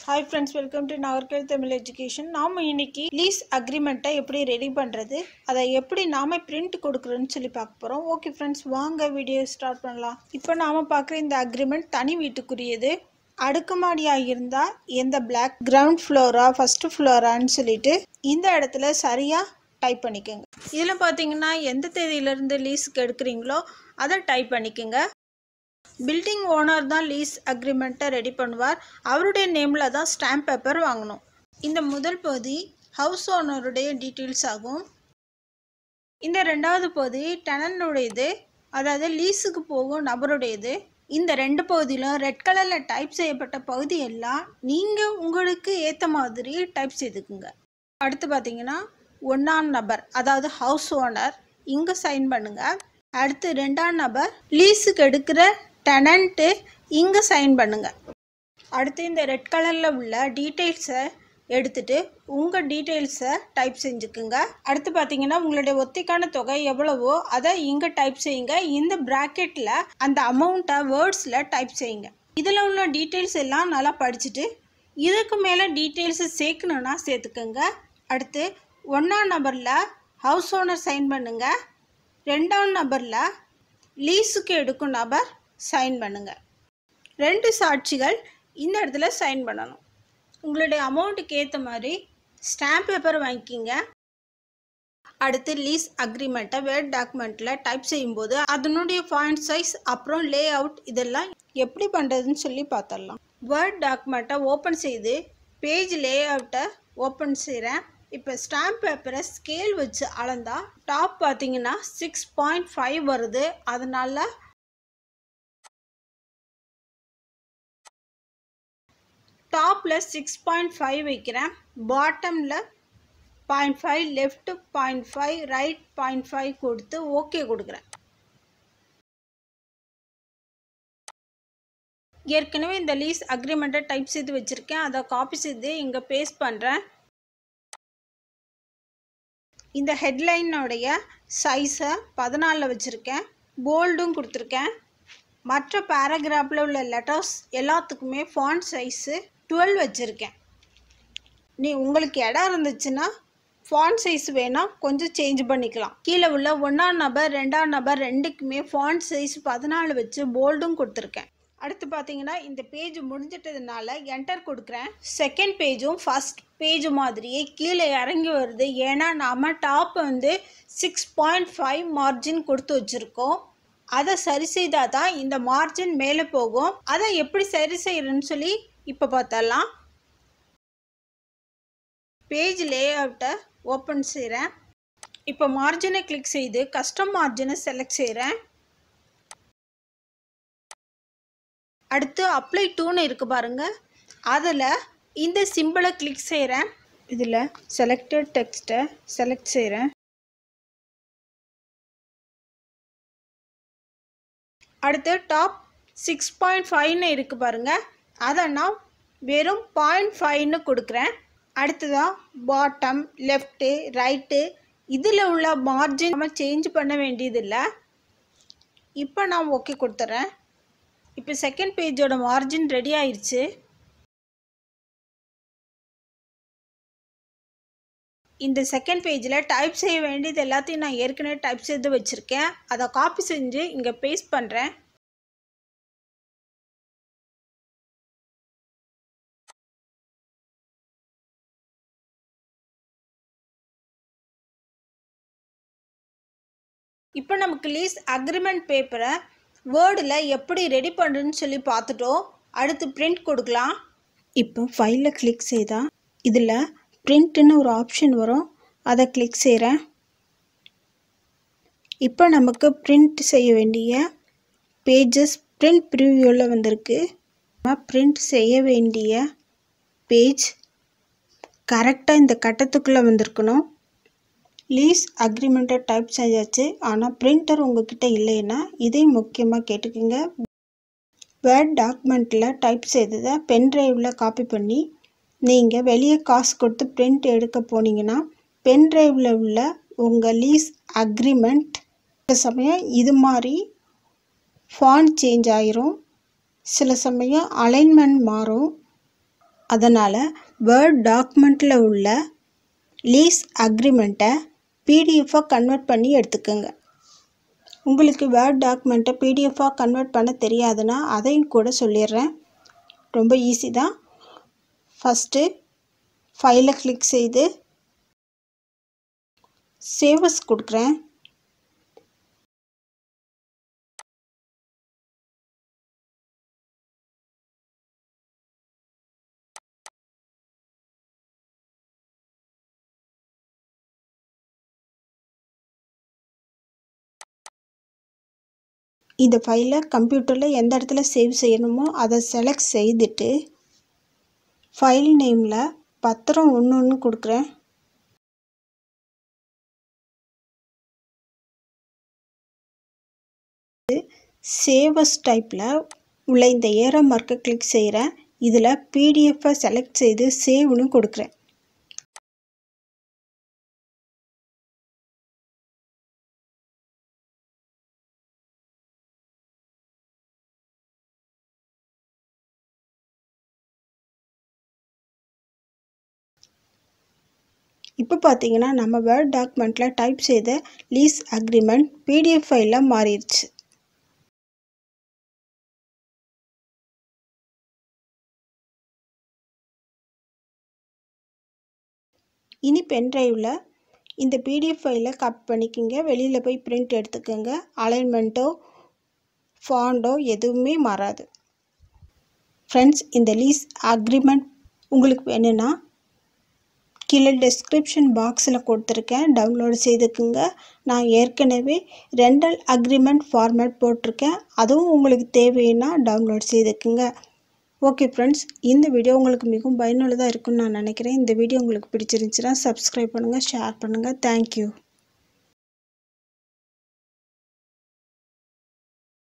hi friends welcome to Nagercoil Tamil education நாம் இன்னைக்கு lease அக்ரிமெண்ட்டை எப்படி ரெடி பண்ணுறது அதை எப்படி நாம பிரிண்ட் கொடுக்குறோன்னு சொல்லி பார்க்க போகிறோம் ஓகே ஃப்ரெண்ட்ஸ் வாங்க வீடியோ ஸ்டார்ட் பண்ணலாம் இப்போ நாம் பார்க்குற இந்த அக்ரிமெண்ட் தனி வீட்டுக்குரியது அடுக்குமாடியாக இருந்தால் எந்த பிளாக் கிரவுண்ட் ஃப்ளோரா ஃபஸ்ட்டு ஃப்ளோரான்னு சொல்லிட்டு இந்த இடத்துல சரியாக டைப் பண்ணிக்கோங்க இதில் பார்த்தீங்கன்னா எந்த தேதியிலேருந்து லீஸுக்கு எடுக்கிறீங்களோ அதை டைப் பண்ணிக்கோங்க பில்டிங் ஓனர் தான் லீஸ் அக்ரிமெண்ட்டை ரெடி பண்ணுவார் அவருடைய நேமில் தான் ஸ்டாம்ப் பேப்பர் வாங்கணும் இந்த முதல் பகுதி ஹவுஸ் ஓனருடைய டீட்டெயில்ஸ் ஆகும் இந்த ரெண்டாவது பகுதி டெனனுடையது அதாவது லீஸுக்கு போகும் நபருடையது இந்த ரெண்டு பகுதியிலும் ரெட் கலரில் டைப் செய்யப்பட்ட பகுதி எல்லாம் நீங்கள் உங்களுக்கு ஏற்ற மாதிரி டைப் செய்துக்குங்க அடுத்து பார்த்தீங்கன்னா ஒன்றாம் நபர் அதாவது ஹவுஸ் ஓனர் இங்கே சைன் பண்ணுங்கள் அடுத்து ரெண்டாம் நபர் லீஸுக்கு எடுக்கிற டெனண்ட்டு இங்கே சைன் பண்ணுங்கள் அடுத்து இந்த ரெட் கலரில் உள்ள டீட்டெயில்ஸை எடுத்துட்டு உங்கள் டீட்டெயில்ஸை டைப் செஞ்சுக்குங்க அடுத்து பார்த்தீங்கன்னா உங்களுடைய ஒத்திக்கான தொகை எவ்வளவோ அதை இங்கே டைப் செய்யுங்க இந்த ப்ராக்கெட்டில் அந்த அமௌண்ட்டை வேர்ட்ஸில் டைப் செய்யுங்க இதில் உள்ள டீட்டெயில்ஸ் எல்லாம் நல்லா படிச்சுட்டு இதுக்கு மேலே டீட்டெயில்ஸை சேர்க்கணுன்னா சேர்த்துக்கோங்க அடுத்து ஒன்றாம் நம்பரில் ஹவுஸ் ஓனர் சைன் பண்ணுங்க ரெண்டாம் நம்பரில் லீஸுக்கு எடுக்கும் நபர் சைன் பண்ணுங்க ரெண்டு சாட்சிகள் இந்த இடத்துல சைன் பண்ணணும் உங்களுடைய அமௌண்ட்டுக்கு ஏற்ற மாதிரி ஸ்டாம்ப் பேப்பர் வாங்கிக்கிங்க அடுத்து லீஸ் அக்ரிமெண்ட்டை வேர்ட் டாக்குமெண்ட்டில் டைப் செய்யும்போது அதனுடைய ஃபாயிண்ட் சைஸ் அப்புறம் லே அவுட் இதெல்லாம் எப்படி பண்ணுறதுன்னு சொல்லி பார்த்துடலாம் வேர்ட் டாக்குமெண்ட்டை ஓப்பன் செய்து பேஜ் லே அவுட்டை ஓப்பன் செய்கிறேன் இப்போ ஸ்டாம்ப் பேப்பரை ஸ்கேல் வச்சு அளந்தா டாப் பார்த்தீங்கன்னா சிக்ஸ் பாயிண்ட் ஃபைவ் வருது அதனால டாப்பில் சிக்ஸ் பாயிண்ட் ஃபைவ் வைக்கிறேன் பாட்டமில் point five left point five right point five கொடுத்து ஓகே கொடுக்குறேன் ஏற்கனவே இந்த லீஸ் அக்ரிமெண்ட்டை டைப் செய்து வச்சுருக்கேன் அதை காப்பி செய்து இங்கே பேஸ்ட் பண்ணுறேன் இந்த ஹெட்லைனோடைய சைஸை பதினாலில் வச்சுருக்கேன் போல்டும் கொடுத்துருக்கேன் மற்ற பேராகிராஃபில் உள்ள லெட்டர்ஸ் எல்லாத்துக்குமே ஃபாண்ட் சைஸு டுவெல் வச்சுருக்கேன் நீ உங்களுக்கு இடம் இருந்துச்சுன்னா ஃபாண்ட் சைஸ் வேணால் கொஞ்சம் சேஞ்ச் பண்ணிக்கலாம் கீழே உள்ள ஒன்றாம் நபர் ரெண்டாம் நபர் ரெண்டுக்குமே ஃபாண்ட் சைஸ் பதினாலு வச்சு போல்டும் கொடுத்துருக்கேன் அடுத்து பார்த்தீங்கன்னா இந்த பேஜ் முடிஞ்சிட்டதுனால என்டர் கொடுக்குறேன் செகண்ட் பேஜும் ஃபஸ்ட் பேஜ் மாதிரியே கீழே இறங்கி வருது ஏன்னா நாம் டாப் வந்து சிக்ஸ் பாயிண்ட் ஃபைவ் மார்ஜின் கொடுத்து வச்சுருக்கோம் அதை சரி செய்தால் தான் இந்த மார்ஜின் மேலே போகும் அதை எப்படி சரி செய்யறதுன்னு சொல்லி இப்போ பார்த்தரலாம் பேஜ் லே அவுட்டை ஓப்பன் செய்கிறேன் இப்போ மார்ஜினை கிளிக் செய்து கஸ்டம் மார்ஜினை செலக்ட் செய்கிறேன் அடுத்து அப்ளை டூன்னு இருக்கு பாருங்க அதில் இந்த சிம்பிளை கிளிக் செய்கிறேன் இதில் செலக்டட் டெக்ஸ்ட்டை செலக்ட் செய்கிறேன் அடுத்து டாப் சிக்ஸ் பாயிண்ட் ஃபைவ்னு இருக்கு பாருங்க அதை நான் வெறும் பாயிண்ட் ஃபைவ்னு கொடுக்குறேன் அடுத்ததான் பாட்டம் லெஃப்ட்டு ரைட்டு இதில் உள்ள மார்ஜின் நம்ம சேஞ்ச் பண்ண வேண்டியதில்லை இப்போ நான் ஓகே கொடுத்துட்றேன் இப்போ செகண்ட் பேஜோட மார்ஜின் ரெடி ஆயிடுச்சு இந்த செகண்ட் பேஜில் டைப் செய்ய வேண்டியது எல்லாத்தையும் நான் ஏற்கனவே டைப் செய்து வச்சுருக்கேன் அதை காப்பி செஞ்சு இங்கே பேஸ்ட் பண்ணுறேன் இப்போ நமக்கு லீஸ் அக்ரிமெண்ட் பேப்பரை வேர்டில் எப்படி ரெடி பண்ணுறதுன்னு சொல்லி பார்த்துட்டோம் அடுத்து பிரிண்ட் கொடுக்கலாம் இப்போ ஃபைலில் கிளிக் செய்தால் இதில் பிரிண்ட்டுன்னு ஒரு ஆப்ஷன் வரும் அதை கிளிக் செய்கிறேன் இப்போ நமக்கு பிரிண்ட் செய்ய வேண்டிய பேஜஸ் பிரிண்ட் ப்ரிவியூவில் வந்திருக்கு பிரிண்ட் செய்ய வேண்டிய பேஜ் கரெக்டாக இந்த கட்டத்துக்குள்ளே வந்திருக்கணும் லீஸ் அக்ரிமெண்ட்டை டைப் செஞ்சாச்சு ஆனால் பிரிண்டர் உங்ககிட்ட இல்லைன்னா இதையும் முக்கியமாக கேட்டுக்கோங்க வேர்ட் டாக்குமெண்ட்டில் டைப் செய்ததை பென் ட்ரைவில் காப்பி பண்ணி நீங்கள் வெளியே காசு கொடுத்து பிரிண்ட் எடுக்க போனீங்கன்னா பென் ட்ரைவில் உள்ள உங்கள் லீஸ் அக்ரிமெண்ட் சில சமயம் இது மாதிரி ஃபாண்ட் சேஞ்ச் ஆயிரும் சில சமயம் அலைன்மெண்ட் மாறும் அதனால் வேர்ட் டாக்குமெண்ட்டில் உள்ள லீஸ் அக்ரிமெண்ட்டை பிடிஎஃபாக கன்வெர்ட் பண்ணி எடுத்துக்கோங்க உங்களுக்கு வேர்ட் டாக்குமெண்ட்டை பிடிஎஃபாக கன்வெர்ட் பண்ண தெரியாதுன்னா அதையும் கூட சொல்லிடுறேன் ரொம்ப ஈஸி தான் ஃபஸ்ட்டு ஃபைலை கிளிக் செய்து சேவஸ் கொடுக்குறேன் இந்த ஃபைலை கம்ப்யூட்டரில் எந்த இடத்துல சேவ் செய்யணுமோ அதை செலக்ட் செய்துட்டு ஃபைல் நேமில் பத்திரம் ஒன்று ஒன்று கொடுக்குறேன் சேவஸ் டைப்பில் உள்ள இந்த ஏரோ மார்க்கை கிளிக் செய்கிறேன் இதில் பிடிஎஃப்பை செலக்ட் செய்து சேவ்னு கொடுக்குறேன் இப்போ பார்த்தீங்கன்னா நம்ம வேர்ட் டாக்குமெண்ட்டில் டைப் செய்த லீஸ் அக்ரிமெண்ட் பிடிஎஃப் ஃபைலில் மாறிடுச்சு இனி பென்ட்ரைவில் இந்த பிடிஎஃப் ஃபைலை காப்பி பண்ணிக்கோங்க வெளியில் போய் பிரிண்ட் எடுத்துக்கோங்க அலைன்மெண்ட்டோ ஃபாண்டோ எதுவுமே மாறாது ஃப்ரெண்ட்ஸ் இந்த லீஸ் அக்ரிமெண்ட் உங்களுக்கு வேணும்னா கீழே டெஸ்கிரிப்ஷன் பாக்ஸில் கொடுத்துருக்கேன் டவுன்லோடு செய்துக்குங்க நான் ஏற்கனவே ரெண்டல் அக்ரிமெண்ட் ஃபார்மேட் போட்டிருக்கேன் அதுவும் உங்களுக்கு தேவைன்னா டவுன்லோட் செய்துக்குங்க ஓகே ஃப்ரெண்ட்ஸ் இந்த வீடியோ உங்களுக்கு மிகவும் பயனுள்ளதாக இருக்குன்னு நான் நினைக்கிறேன் இந்த வீடியோ உங்களுக்கு பிடிச்சிருந்துச்சுன்னா சப்ஸ்கிரைப் பண்ணுங்கள் ஷேர் பண்ணுங்கள் தேங்க்யூ